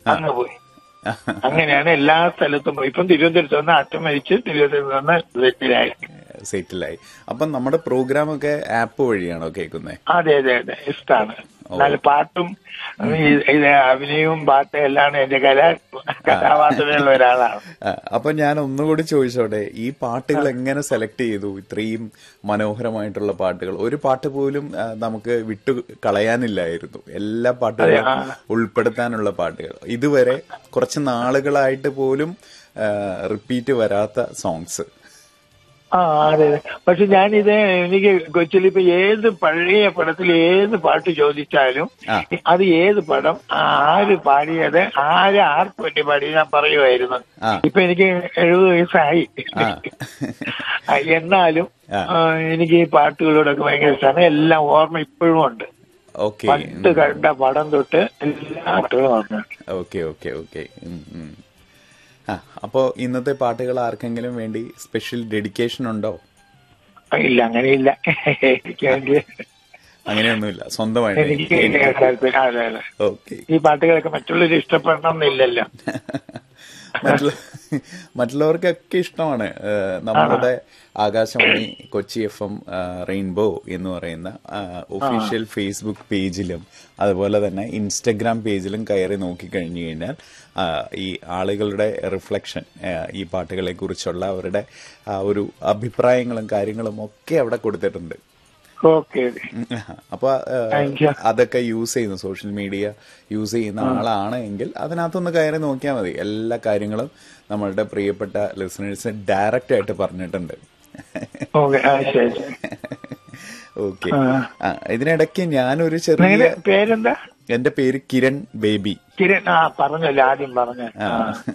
അങ്ങ് പോയി അങ്ങനെയാണ് എല്ലാ സ്ഥലത്തും പോയി ഇപ്പം തിരുവനന്തപുരത്ത് വന്ന് അച്ഛൻ മരിച്ച് തിരുവനന്തപുരത്ത് വന്ന് സെറ്റിലായി സെറ്റിലായി അപ്പം നമ്മുടെ പ്രോഗ്രാം ഒക്കെ ആപ്പ് വഴിയാണോ കേൾക്കുന്നത് അതെ അതെ അതെ ഇഷ്ടമാണ് നല്ല പാട്ടും ഈ ഇത് അഭിനയവും പാട്ടും എല്ലാം എന്റെ കല കഥാപാത്രമുള്ള ഒരാളാണ് അപ്പൊ ഞാൻ ഒന്നുകൂടി ചോദിച്ചോട്ടെ ഈ പാട്ടുകൾ എങ്ങനെ സെലക്ട് ചെയ്തു ഇത്രയും മനോഹരമായിട്ടുള്ള പാട്ടുകൾ ഒരു പാട്ട് പോലും ആ, നമുക്ക് വിട്ടു കളയാനില്ലായിരുന്നു എല്ലാ പാട്ടുകളും ഉൾപ്പെടുത്താനുള്ള പാട്ടുകൾ ഇതുവരെ കുറച്ച് നാളുകളായിട്ട് പോലും റിപ്പീറ്റ് വരാത്ത സോങ്സ് ആ അതെ അതെ പക്ഷെ ഞാനിത് എനിക്ക് കൊച്ചിയിൽ ഇപ്പൊ ഏത് പഴയ പടത്തിൽ ഏത് പാട്ട് ചോദിച്ചാലും ആ. അത് ഏത് പടം ആര് പാടിയത് ആര് ആർക്ക് വേണ്ടി പാടി ഞാൻ പറയുമായിരുന്നു ആ. ഇപ്പൊ എനിക്ക് എഴുപത് വയസ്സായി ആ. ആ, എന്നാലും ആ. ആ, എനിക്ക് ഈ പാട്ടുകളോടൊക്കെ ഭയങ്കര ഇഷ്ടമാണ് എല്ലാം ഓർമ്മ ഇപ്പോഴും ഉണ്ട് ഓക്കെ പണ്ട് കണ്ട പടം തൊട്ട് എല്ലാ പാട്ടുകളും ഓർമ്മയുണ്ട് ഓക്കെ ഓക്കെ ഓക്കെ ആ അപ്പോ ഇന്നത്തെ പാട്ടുകൾ ആർക്കെങ്കിലും വേണ്ടി സ്പെഷ്യൽ ഡെഡിക്കേഷൻ ഉണ്ടോ ഇല്ല അങ്ങനെയില്ല എനിക്ക് വേണ്ടി അങ്ങനെയൊന്നുമില്ല സ്വന്തമായിട്ട് എനിക്ക് താല്പര്യം അതെ അതെ ഓക്കെ ഈ പാട്ടുകളൊക്കെ മറ്റുള്ളവർ ഇഷ്ടപ്പെടണം എന്നില്ലല്ലോ മറ്റുള്ള മറ്റുള്ളവർക്കൊക്കെ ഇഷ്ടമാണ് ഏഹ് നമ്മളുടെ Akashvani Kochi F M rainbow എന്ന് പറയുന്ന ഒഫീഷ്യൽ ഫേസ്ബുക്ക് പേജിലും അതുപോലെ തന്നെ ഇൻസ്റ്റഗ്രാം പേജിലും കയറി നോക്കിക്കഴിഞ്ഞു കഴിഞ്ഞാൽ ആ, ഈ ആളുകളുടെ റിഫ്ലക്ഷൻ ഈ പാട്ടുകളെ കുറിച്ചുള്ള അവരുടെ ആ ഒരു അഭിപ്രായങ്ങളും കാര്യങ്ങളും ഒക്കെ അവിടെ കൊടുത്തിട്ടുണ്ട് ഓക്കെ അപ്പൊ ഏഹ്, Thank you. അതൊക്കെ യൂസ് ചെയ്യുന്ന സോഷ്യൽ മീഡിയ യൂസ് ചെയ്യുന്ന ആളാണ് എങ്കിൽ അതിനകത്തൊന്ന് കയറി നോക്കിയാൽ മതി എല്ലാ കാര്യങ്ങളും നമ്മളുടെ പ്രിയപ്പെട്ട ലിസണേഴ്സ് ഡയറക്റ്റ് ആയിട്ട് പറഞ്ഞിട്ടുണ്ട് ഓക്കെ ആ ശരി ശരി. ഓക്കെ ആ. ഇതിനിടയ്ക്ക് ഞാനൊരു ചെറിയ നിങ്ങളുടെ പേരെന്താ എന്റെ പേര് കിരൺ ബേബി കിരൺ ആ പറഞ്ഞല്ലോ ആദ്യം പറഞ്ഞ ആ.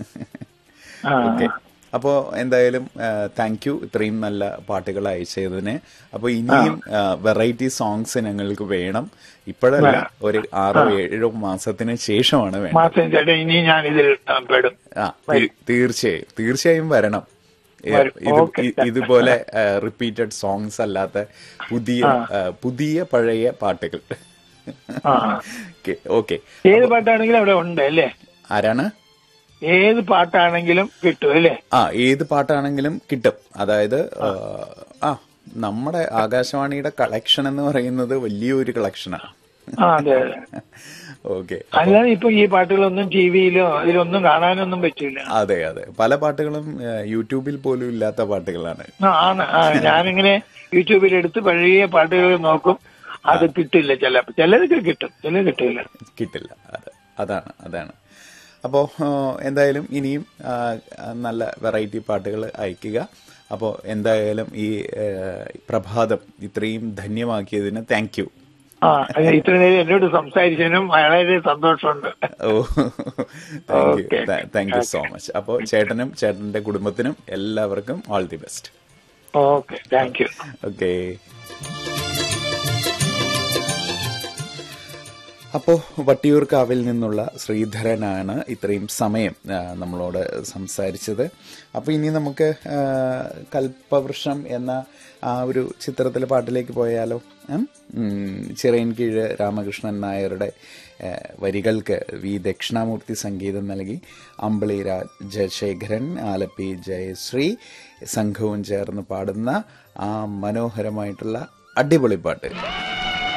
ആ. ഓക്കെ അപ്പോ എന്തായാലും താങ്ക് യു ഇത്രയും നല്ല പാട്ടുകൾ അയച്ചതിന് അപ്പൊ ഇനിയും വെറൈറ്റി സോങ്സ് ഞങ്ങൾക്ക് വേണം ഇപ്പോഴല്ല ഒരു ആറോ ഏഴോ മാസത്തിന് ശേഷമാണ് വേണ്ടത് മാസം ചേട്ടാ ഇനി ഞാൻ ഇതിൽ ആ, പെടും ആ തീ- തീർച്ചയായും തീർച്ചയായും വരണം ഏ, വരും. ഇത് ഓക്കേ. ഇ- ഇതുപോലെ റിപ്പീറ്റഡ് സോങ്സ് അല്ലാത്ത പുതിയ ആ, പുതിയ പഴയ പാട്ടുകൾ ആ ഓക്കെ ഏത് പാട്ടാണെങ്കിലും അവിടെ ഉണ്ട് അല്ലേ ആരാണ് ഏത് പാട്ടാണെങ്കിലും കിട്ടും അല്ലേ ആ ഏത് പാട്ടാണെങ്കിലും കിട്ടും അതായത് ആ, ആ നമ്മുടെ ആകാശവാണിയുടെ കളക്ഷൻ എന്ന് പറയുന്നത് വലിയൊരു കളക്ഷനാണ് ആ അതെ അതെ ഓക്കെ അല്ലാതെ ഇപ്പൊ ഈ പാട്ടുകളൊന്നും ടി വിയിലോ ഇതിലൊന്നും കാണാനൊന്നും പറ്റില്ല അതെ അതെ പല പാട്ടുകളും ആ, യൂട്യൂബിൽ പോലും ഇല്ലാത്ത പാട്ടുകളാണ് ആ, ആണ് ആ, ഞാനിങ്ങനെ യൂട്യൂബിൽ എടുത്ത് പഴയ പാട്ടുകൾ നോക്കും അത് കിട്ടില്ല ചില ചിലതൊക്കെ കിട്ടും ചിലത് കിട്ടില്ല കിട്ടില്ല അത് അതാണ് അതാണ് അപ്പോൾ എന്തായാലും ഇനിയും ആ, ആ, നല്ല വെറൈറ്റി പാട്ടുകൾ അയക്കുക അപ്പോൾ എന്തായാലും ഈ ആ, പ്രഭാതം ഇത്രയും ധന്യമാക്കിയതിന് താങ്ക് യു ആ ഇത്ര നേരം എന്നോട് സംസാരിച്ചതിനും വളരെ സന്തോഷമുണ്ട് oh thank you Okay. Thank you so much അപ്പോൾ ചേട്ടനും ചേട്ടന്റെ കുടുംബത്തിനും എല്ലാവർക്കും all the best okay thank you okay അപ്പോൾ വട്ടിയൂർക്കാവിൽ നിന്നുള്ള ശ്രീധരനാണ് ഇത്രയും സമയം ആ, നമ്മളോട് സംസാരിച്ചത് അപ്പോൾ ഇനി നമുക്ക് ആ, കൽപ്പവൃക്ഷം എന്ന ആ ഒരു ചിത്രത്തിലെ പാട്ടിലേക്ക് പോയാലോ ഉം? ഉം, ചിറയൻകീഴ് രാമകൃഷ്ണൻ നായരുടെ ആ, വരികൾക്ക് വി ദക്ഷിണാമൂർത്തി സംഗീതം നൽകി അമ്പിളി രാജശേഖരൻ ആലപ്പി ജയശ്രീ സംഘവും ചേർന്ന് പാടുന്ന ആ മനോഹരമായിട്ടുള്ള അടിപൊളി പാട്ട്